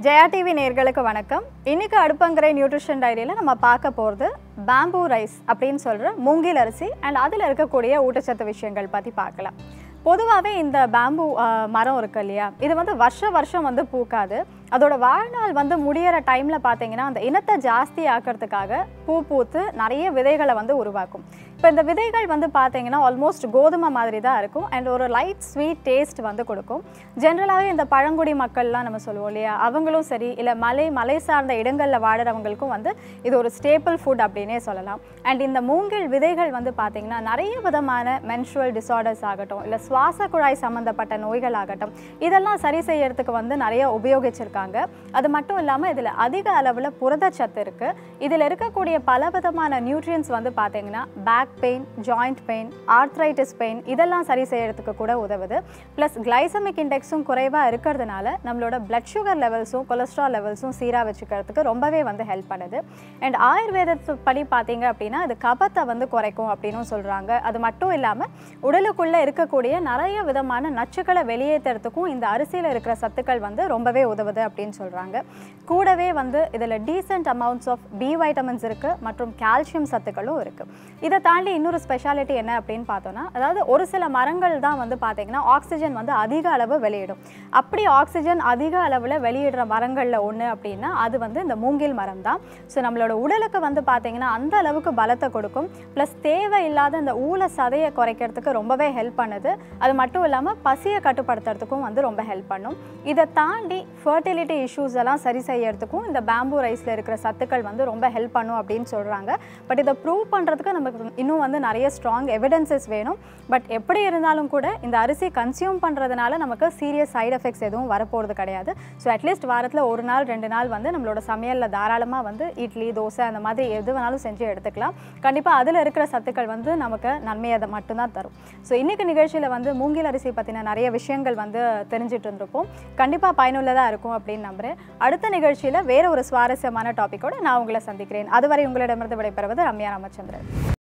Jaya TV நேர்களுக்கு வணக்கம் இன்னைக்கு அடுப்பங்கரை நியூட்ரிஷன் டைரியில் நம்ம பார்க்க போகிறது பேம்பூ ரைஸ் அப்படின்னு சொல்கிற மூங்கில் அரிசி அண்ட் அதில் இருக்கக்கூடிய ஊட்டச்சத்து விஷயங்கள் பற்றி பார்க்கலாம் பொதுவாகவே இந்த பேம்பு ஆஹ், மரம் இருக்கு இல்லையா இது வந்து வருஷ வருஷம் வந்து பூக்காது அதோட வாழ்நாள் வந்து முடியிற டைமில் பார்த்தீங்கன்னா அந்த இனத்தை ஜாஸ்தி ஆக்கிறதுக்காக பூ பூத்து நிறைய விதைகளை வந்து உருவாக்கும் இப்போ இந்த விதைகள் வந்து பார்த்தீங்கன்னா ஆல்மோஸ்ட் கோதுமை மாதிரி தான் இருக்கும் அண்ட் ஒரு லைட் ஸ்வீட் டேஸ்ட் வந்து கொடுக்கும் ஜென்ரலாகவே இந்த பழங்குடி மக்கள்லாம் நம்ம சொல்லுவோம் இல்லையா அவங்களும் சரி இல்லை மலை மலை சார்ந்த இடங்களில் வாடுறவங்களுக்கும் வந்து இது ஒரு ஸ்டேபிள் ஃபுட் அப்படின்னே சொல்லலாம் அண்ட் இந்த மூங்கில் விதைகள் வந்து பார்த்தீங்கன்னா நிறைய விதமான மென்ஸ்ட்ரல் டிசார்டர்ஸ் ஆகட்டும் இல்லை சுவாச குழாய் சம்மந்தப்பட்ட நோய்கள் ஆகட்டும் இதெல்லாம் சரி செய்யறதுக்கு வந்து நிறைய உபயோகிச்சிருக்காங்க அது மட்டும் இல்லாமல் இதில் அதிக அளவில் புரதச்சத்து இருக்குது இதில் இருக்கக்கூடிய பல விதமான நியூட்ரியன்ஸ் வந்து பார்த்தீங்கன்னா back pain joint pain arthritis pain இதெல்லாம் சரி செய்யறதுக்கு கூட உதவுது ப்ளஸ் கிளைசமிக் இண்டெக்ஸும் குறைவாக இருக்கிறதுனால நம்மளோட பிளட் சுகர் லெவல்ஸும் கொலஸ்ட்ரால் லெவல்ஸும் சீராக வச்சுக்கிறதுக்கு ரொம்பவே வந்து ஹெல்ப் பண்ணுது அண்ட் ஆயுர்வேதத்து படி பார்த்தீங்க அப்படின்னா அது கபத்தை வந்து குறைக்கும் அப்படின்னும் சொல்கிறாங்க அது மட்டும் இல்லாமல் உடலுக்குள்ளே இருக்கக்கூடிய நிறைய விதமான நச்சுக்களை வெளியேற்றுறதுக்கும் இந்த அரிசியில் இருக்கிற சத்துக்கள் வந்து ரொம்பவே உதவுது அப்படின்னு சொல்கிறாங்க கூடவே வந்து இதில் decent amounts of B vitamins இருக்குது மற்றும் கால்சியம் சத்துக்களும் இருக்குது இதை தாண்டி இன்னொரு ஸ்பெஷாலிட்டி என்ன அப்படின்னு பார்த்தோன்னா அதாவது ஒரு சில மரங்கள் தான் வந்து பார்த்தீங்கன்னா ஆக்சிஜன் வந்து அதிக அளவு வெளியிடும் அப்படி ஆக்சிஜன் அதிக அளவில் வெளியிடுற மரங்களில் ஒன்று அப்படின்னா அது வந்து இந்த மூங்கில் மரம் தான் ஸோ நம்மளோட உடலுக்கு வந்து பார்த்தீங்கன்னா அந்த அளவுக்கு பலத்தை கொடுக்கும் ப்ளஸ் தேவையில்லாத இந்த ஊல சதையை குறைக்கிறதுக்கு ரொம்பவே ஹெல்ப் பண்ணுது அது மட்டும் இல்லாமல் பசியை கட்டுப்படுத்துறதுக்கும் வந்து ரொம்ப ஹெல்ப் பண்ணும் இதை தாண்டி ஃபர்டிலிட்டி இஷ்யூஸ் எல்லாம் சரி செய்யறதுக்கும் இந்த பேம்பூ ரைஸில் இருக்கிற சத்துக்கள் வந்து ரொம்ப ஹெல்ப் பண்ணும் அப்படின்னு சொல்கிறாங்க பட் இதை ப்ரூவ் பண்ணுறதுக்கு நமக்கு இன்னும் வந்து நிறைய ஸ்ட்ராங் எவிடன்சஸ் வேணும் பட் எப்படி இருந்தாலும் கூட இந்த அரிசி கன்சியூம் பண்ணுறதுனால நமக்கு சீரியஸ் சைடு எஃபெக்ட்ஸ் எதுவும் வரப்போகிறது கிடையாது ஸோ அட்லீஸ்ட் வாரத்தில் ஒரு நாள் ரெண்டு நாள் வந்து நம்மளோட சமையலில் தாராளமாக வந்து இட்லி தோசை அந்த மாதிரி எது வேணாலும் செஞ்சு எடுத்துக்கலாம் கண்டிப்பாக அதில் இருக்கிற சத்துக்கள் வந்து நமக்கு நன்மையை அதை மட்டும்தான் தரும் ஸோ இன்றைக்கி நிகழ்ச்சியில் வந்து மூங்கில் அரிசி பற்றின நிறைய விஷயங்கள் வந்து தெரிஞ்சிட்டு இருந்திருப்போம் கண்டிப்பாக பயனுள்ளதாக இருக்கும் அப்படின்னு நம்புகிறேன் அடுத்த நிகழ்ச்சியில் வேறு ஒரு சுவாரஸ்யமான டாப்பிக்கோடு நான் உங்களை சந்திக்கிறேன் அதுவரை உங்களிடமிருந்து விடைபெறுவது ரம்யா ராமச்சந்திரன்